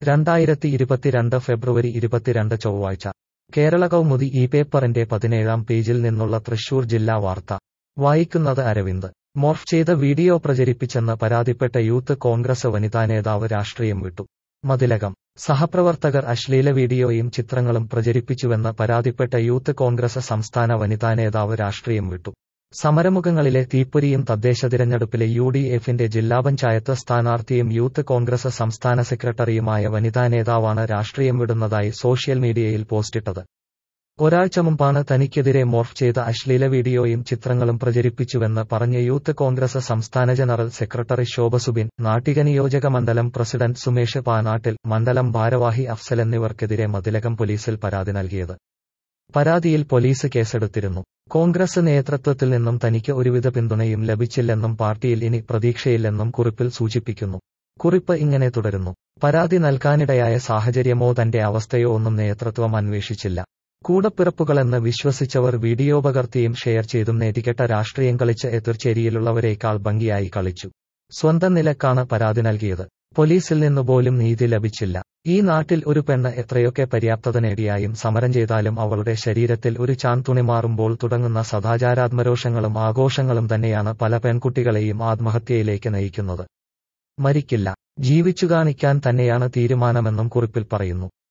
രണ്ടായിരത്തി ഇരുപത്തിരണ്ട് ഫെബ്രുവരി ഇരുപത്തിരണ്ട് ചൊവ്വാഴ്ച കേരള കൗമുദി ഈ പേപ്പറിന്റെ പതിനേഴാം പേജിൽ നിന്നുള്ള തൃശൂർ ജില്ലാ വാർത്ത വായിക്കുന്നത് അരവിന്ദ് മോർഫ് ചെയ്ത വീഡിയോ പ്രചരിപ്പിച്ചെന്ന് പരാതിപ്പെട്ട യൂത്ത് കോൺഗ്രസ് വനിതാ നേതാവ് രാഷ്ട്രീയം വിട്ടു മതിലകം സഹപ്രവർത്തകർ അശ്ലീല വീഡിയോയും ചിത്രങ്ങളും പ്രചരിപ്പിച്ചുവെന്ന് പരാതിപ്പെട്ട യൂത്ത് കോൺഗ്രസ് സംസ്ഥാന വനിതാ നേതാവ് രാഷ്ട്രീയം വിട്ടു സമരമുഖങ്ങളിലെ തീപ്പൊരിയും തദ്ദേശ തിരഞ്ഞെടുപ്പിലെ യു ഡി എഫിന്റെ ജില്ലാ പഞ്ചായത്ത് സ്ഥാനാർത്ഥിയും യൂത്ത് കോൺഗ്രസ് സംസ്ഥാന സെക്രട്ടറിയുമായ വനിതാ നേതാവാണ് രാഷ്ട്രീയം വിടുന്നതായി സോഷ്യൽ മീഡിയയിൽ പോസ്റ്റിട്ടത് ഒരാഴ്ച മുമ്പാണ് തനിക്കെതിരെ മോർഫ് ചെയ്ത അശ്ലീല വീഡിയോയും ചിത്രങ്ങളും പ്രചരിപ്പിച്ചുവെന്ന് പറഞ്ഞ യൂത്ത് കോൺഗ്രസ് സംസ്ഥാന ജനറൽ സെക്രട്ടറി ശോഭ സുബിൻ നാട്ടിക നിയോജക മണ്ഡലം പ്രസിഡന്റ് സുമേഷ് പാനാട്ടിൽ മണ്ഡലം ഭാരവാഹി അഫ്സൽ എന്നിവർക്കെതിരെ മതിലകം പോലീസിൽ പരാതി നൽകിയത് പരാതിയിൽ പോലീസ് കേസെടുത്തിരുന്നു കോൺഗ്രസ് നേതൃത്വത്തിൽ നിന്നും തനിക്ക് ഒരുവിധ പിന്തുണയും ലഭിച്ചില്ലെന്നും പാർട്ടിയിൽ ഇനി പ്രതീക്ഷയില്ലെന്നും കുറിപ്പിൽ സൂചിപ്പിക്കുന്നു കുറിപ്പ് ഇങ്ങനെ തുടരുന്നു പരാതി നൽകാനിടയായ സാഹചര്യമോ തന്റെ അവസ്ഥയോ ഒന്നും നേതൃത്വം അന്വേഷിച്ചില്ല കൂടപ്പിറപ്പുകളെന്ന് വിശ്വസിച്ചവർ വീഡിയോ പകർത്തിയും ഷെയർ ചെയ്തും നെറ്റികെട്ട രാഷ്ട്രീയം കളിച്ച് എതിർചേരിയിലുള്ളവരേക്കാൾ ഭംഗിയായി കളിച്ചു സ്വന്തം നിലക്കാണ് പരാതി നൽകിയത് പോലീസിൽ നിന്നുപോലും നീതി ലഭിച്ചില്ല ഈ നാട്ടിൽ ഒരു പെണ്ണ് എത്രയൊക്കെ പര്യാപ്തത നേടിയായും സമരം ചെയ്താലും അവളുടെ ശരീരത്തിൽ ഒരു ചാന്തുണി മാറുമ്പോൾ തുടങ്ങുന്ന സദാചാരാത്മരോഷങ്ങളും ആഘോഷങ്ങളും തന്നെയാണ് പല പെൺകുട്ടികളെയും ആത്മഹത്യയിലേക്ക് നയിക്കുന്നത് മരിക്കില്ല ജീവിച്ചു കാണിക്കാൻ തന്നെയാണ് തീരുമാനമെന്നും കുറിപ്പിൽ പറയുന്നു